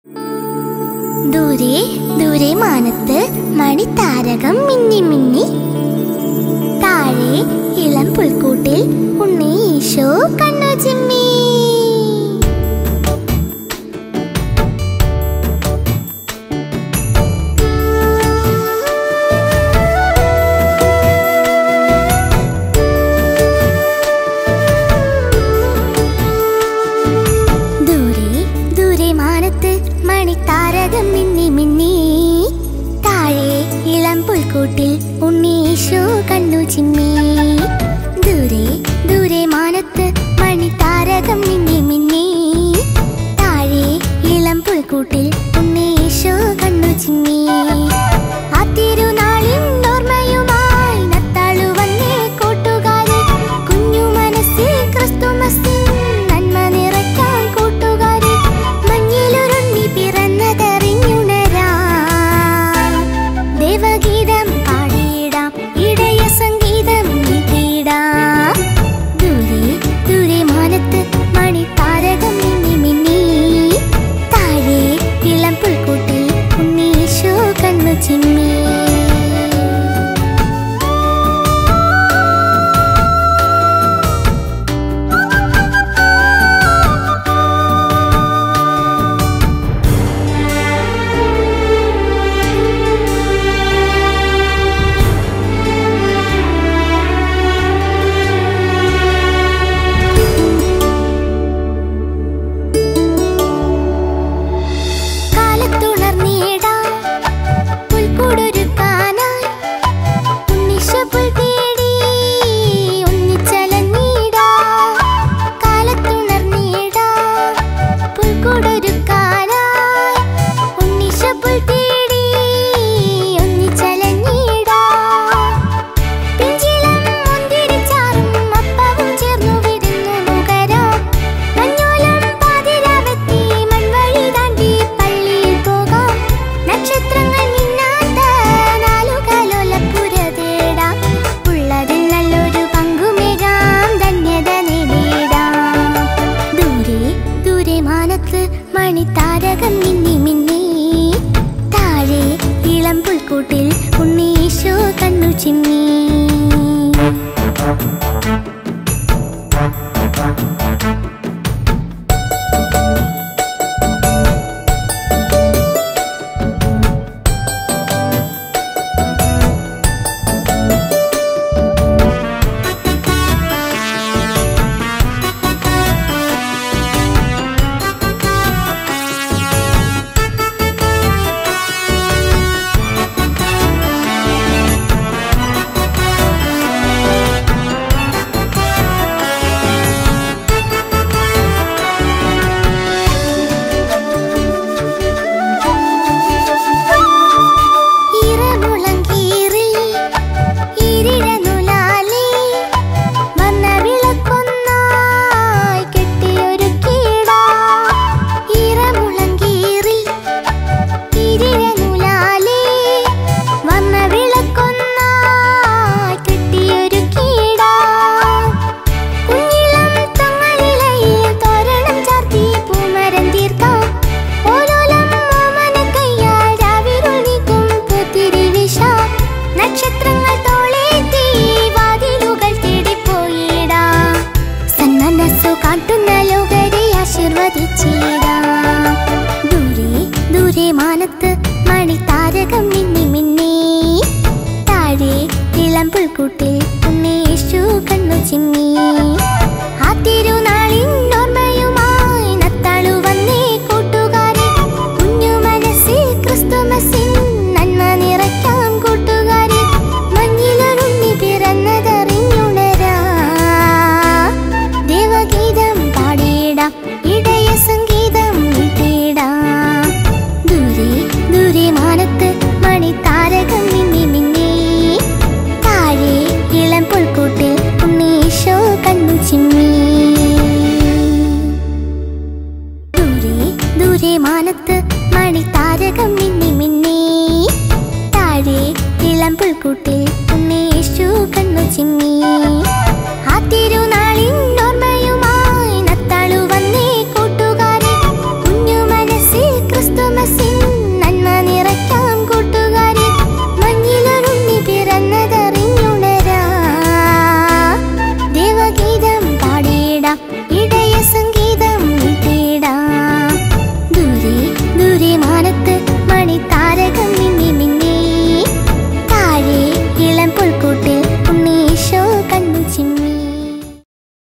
ദൂരെ ദൂരെ മാനത്ത് മണിത്താരകം മിന്നി മിന്നി താഴെ ഇളം പുൽക്കൂട്ടിൽ ഉണ്ണി ഈശോ കണ്ണു ചിമ്മി ദൂരെ ദൂരെ മാനത്ത് മണിത്താരകം മിന്നി മിന്നി താഴെ ഇളം പുൽക്കൂട്ടിൽ ഉണ്ണീശോ കണ്ണു ചിമ്മി ദൂരെ ദൂരെ മാനത്ത് മണിത്താരകം മിന്നി മിന്നി താഴെ ഇളം പുൽക്കൂട്ടിൽ ഉണ്ണീശോ കണ്ണു ചിമ്മി ആ തിരുനാളിൻ ഓർമ്മയുമായി നത്താളു വന്നേ കൂട്ടുകാരെ കുഞ്ഞു മനസ്സിൽ ക്രിസ്തുമസിൻ നന്മ നിറയ്ക്കാൻ കൂട്ടുകാരെ മഞ്ഞിലുരുണ്ണി പിറന്നതറിഞ്ഞുണരാം ദേവഗീതം പാടിയിടാം ഇടയ സംഗീതം നീട്ടിയിടാം ദൂരെ ദൂരെ മാനത്ത് മണിത്താരകം മിന്നി മിന്നി താഴെ ഇളം പുൽക്കൂട്ടിൽ ഉണ്ണീശോ കണ്ണു ചിമ്മി കാലത്തുണർന്നിടാം പുൽക്കൂടൊരുക്കാനായി ഉണ്ണിശപുൽ തേടി ഒന്നിച്ചലഞ്ഞിടാം കാലത്തുണർന്നിടാം പുൽക്കൂടൊരുക്കാനായി ഉണ്ണിശപുൽ തേടി ഒന്നിച്ചലഞ്ഞിടാം പിഞ്ചിലം മുന്തിരിച്ചാറും അപ്പവും ചേർന്നു വിരുന്നു നുകരാം മഞ്ഞോലം പാതിരാവെത്തി മൺവഴി താണ്ടി പള്ളിയിൽ പോകാം നക്ഷത്രങ്ങൾ മിന്നാത്ത നാലുകാലോലപ്പുര തേടാം ഉള്ളതിൽ നല്ലൊരു പങ്കുമേകാം ധന്യത നേടിയിടാം ദൂരെ ദൂരെ മാനത്ത് മണിത്താരകം മിന്നി മിന്നി താഴെ ഇളം പുൽക്കൂട്ടിൽ ഉണ്ണീശോ കണ്ണു ചിമ്മി ഇറമുളങ്കീറി ഇരിഴനുലാലി വന്ന വിളക്കൊന്നായി കെട്ടിയൊരുക്കിടാം ഇറമുളങ്കീറി ഇരിഴനുലാലി വന്ന വിളക്കൊന്നായി കെട്ടിയൊരുക്കിടാം കുഞ്ഞിളം തൊങ്ങലിലയിൽ തോരണം ചാർത്തി പൂമരം തീർക്കാം ഓരോലം ഓമനക്കയ്യാൽ രാവിരുൾ നീക്കും പൂത്തിരി വീശാം നക്ഷത്രങ്ങൾ തോളേറ്റി വാതിലുകൾ തേടിപ്പോയിടാം സന്മനസ്സു കാട്ടുന്ന ലോകരെ ആശീർവദിച്ചിടാം ദൂരെ ദൂരെ മാനത്ത് മണിത്താരകം മിന്നി മിന്നി താഴെ ഇളം പുൽക്കൂട്ടിൽ ഉണ്ണീശു കണ്ണു ചിമ്മി ആ തിരുനാളിൻ ഓർമ്മയുമായി നത്താളു വന്നേ കൂട്ടുകാരെ കുഞ്ഞു മനസ്സിൽ ക്രിസ്തുമസിൻ നന്മ നിറയ്ക്കാം കൂട്ടുകാരെ മഞ്ഞിലൊരുണ്ണി പിറന്നതറിഞ്ഞുണരാം ദേവഗീതം പാടിയിടാം ഇടയ സംഗീതം വീട്ടിടാം ദൂരെ ദൂരെ മാനത്ത് മണിത്താരകം മിന്നി മിന്നി താഴെ ഇളം പുൽക്കൂട്ടിൽ ഉണ്ണീശോ കണ്ണു ചിമ്മി ദൂരെ ദൂരെ മാനത്ത് മണിത്താരകം മിന്നി മിന്നി താഴെ ഇളം പുൽക്കൂട്ടിൽ ഉണ്ണീശു കണ്ണു ചിമ്മി